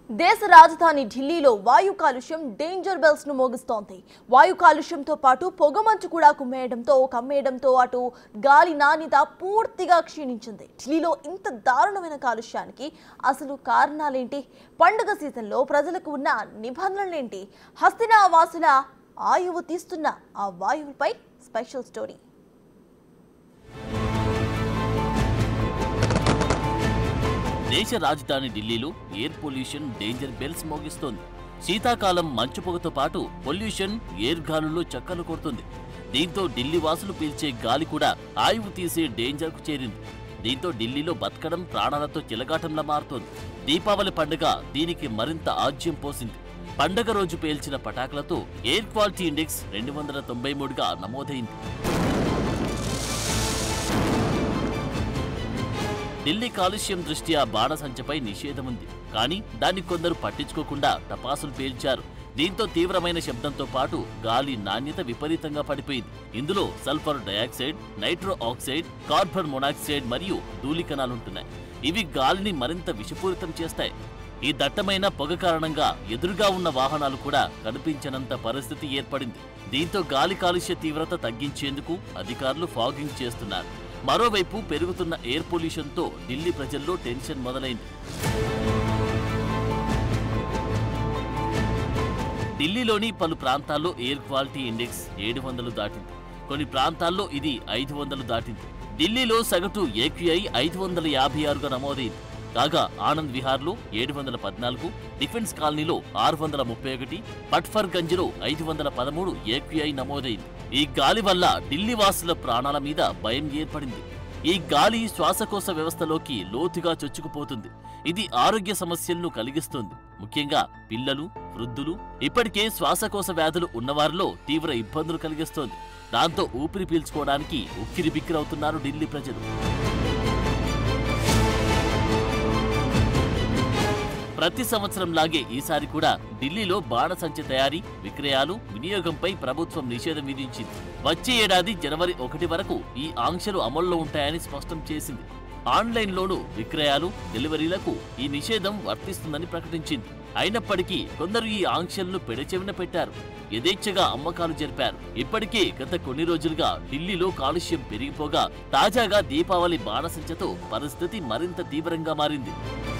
దేశ రాజధాని ఢిల్లీలో వాయు కాలుష్యం డేంజర్ బెల్స్ ను మోగిస్తోంది వాయు కాలుష్యంతో పాటు పొగమంచు కూడా కుమ్మేయడంతో కమ్మేయడంతో అటు గాలి నాణ్యత పూర్తిగా క్షీణించింది ఢిల్లీలో ఇంత దారుణమైన కాలుష్యానికి అసలు కారణాలేంటి పండుగ సీజన్లో ప్రజలకు ఉన్న నిబంధనలేంటి హస్తినా వాసుల ఆయువు తీస్తున్న ఆ వాయువుపై స్పెషల్ స్టోరీ దేశ రాజధాని ఢిల్లీలో ఎయిర్ పొల్యూషన్ డేంజర్ బెల్స్ మోగిస్తోంది శీతాకాలం మంచు పొగతో పాటు పొల్యూషన్ ఎయిర్ గాలుల్లో చక్కలు కొడుతుంది దీంతో ఢిల్లీ వాసులు పీల్చే గాలి కూడా ఆయువు తీసే డేంజర్కు చేరింది దీంతో ఢిల్లీలో బతకడం ప్రాణాలతో చిలగాటంలా మారుతోంది దీపావళి పండుగ దీనికి మరింత ఆజ్యం పోసింది పండగ రోజు పేల్చిన పటాకులతో ఎయిర్ క్వాలిటీ ఇండెక్స్ రెండు వందల తొంభై మూడుగా నమోదైంది ఢిల్లీ కాలుష్యం దృష్ట్యా బాణసంచపై నిషేధం ఉంది కానీ దాన్ని కొందరు పట్టించుకోకుండా టపాసులు పేల్చారు దీంతో తీవ్రమైన శబ్దంతో పాటు గాలి నాణ్యత విపరీతంగా పడిపోయింది ఇందులో sulphur dioxide nitro oxide carbon monoxide మరియు ధూళికణాలుంటున్నాయి ఇవి గాలిని మరింత విషపూరితం చేస్తాయి ఈ దట్టమైన పొగ కారణంగా ఎదురుగా ఉన్న వాహనాలు కూడా కనిపించనంత పరిస్థితి ఏర్పడింది దీంతో గాలి కాలుష్య తీవ్రత తగ్గించేందుకు అధికారులు ఫాగింగ్ చేస్తున్నారు మరోవైపు పెరుగుతున్న ఎయిర్ పొల్యూషన్తో ఢిల్లీ ప్రజల్లో టెన్షన్ మొదలైంది ఢిల్లీలోని పలు ప్రాంతాల్లో ఎయిర్ క్వాలిటీ ఇండెక్స్ ఏడు వందలు దాటింది కొన్ని ప్రాంతాల్లో ఇది ఐదు వందలు దాటింది ఢిల్లీలో సగటు ఏక్యూఐ ఐదు వందల యాభై ఆరుగా నమోదైంది కాగా ఆనంద్ విహార్లో ఏడు వందల పద్నాలుగు డిఫెన్స్ కాలనీలో ఆరు వందల ముప్పై ఒకటి పట్ఫర్ గంజ్లో ఐదు వందల పదమూడు ఏక్యూఐ నమోదైంది ఈ గాలి వల్ల ఢిల్లీ వాసుల ప్రాణాల మీద భయం ఏర్పడింది ఈ గాలి శ్వాసకోశ వ్యవస్థలోకి లోతుగా చొచ్చుకుపోతుంది ఇది ఆరోగ్య సమస్యలను కలిగిస్తుంది ముఖ్యంగా పిల్లలు వృద్ధులు ఇప్పటికే శ్వాసకోశ వ్యాధులు ఉన్నవారిలో తీవ్ర ఇబ్బందులు కలిగిస్తోంది దాంతో ఊపిరి పీల్చుకోవడానికి ఉక్కిరి బిక్కిరవుతున్నారు ఢిల్లీ ప్రజలు ప్రతి సంవత్సరం లాగే ఈసారి కూడా ఢిల్లీలో బాణసంచ తయారీ విక్రయాలు వినియోగంపై ప్రభుత్వం నిషేధం విధించింది వచ్చే ఏడాది జనవరి ఒకటి వరకు ఈ ఆంక్షలు అమల్లో ఉంటాయని స్పష్టం చేసింది ఆన్లైన్లోనూ విక్రయాలు డెలివరీలకు ఈ నిషేధం వర్తిస్తుందని ప్రకటించింది అయినప్పటికీ కొందరు ఈ ఆంక్షలను పెడచెవిన పెట్టారు యథేచ్ఛగా అమ్మకాలు జరిపారు ఇప్పటికే గత కొన్ని రోజులుగా ఢిల్లీలో కాలుష్యం పెరిగిపోగా తాజాగా దీపావళి బాణసంచతో పరిస్థితి మరింత తీవ్రంగా మారింది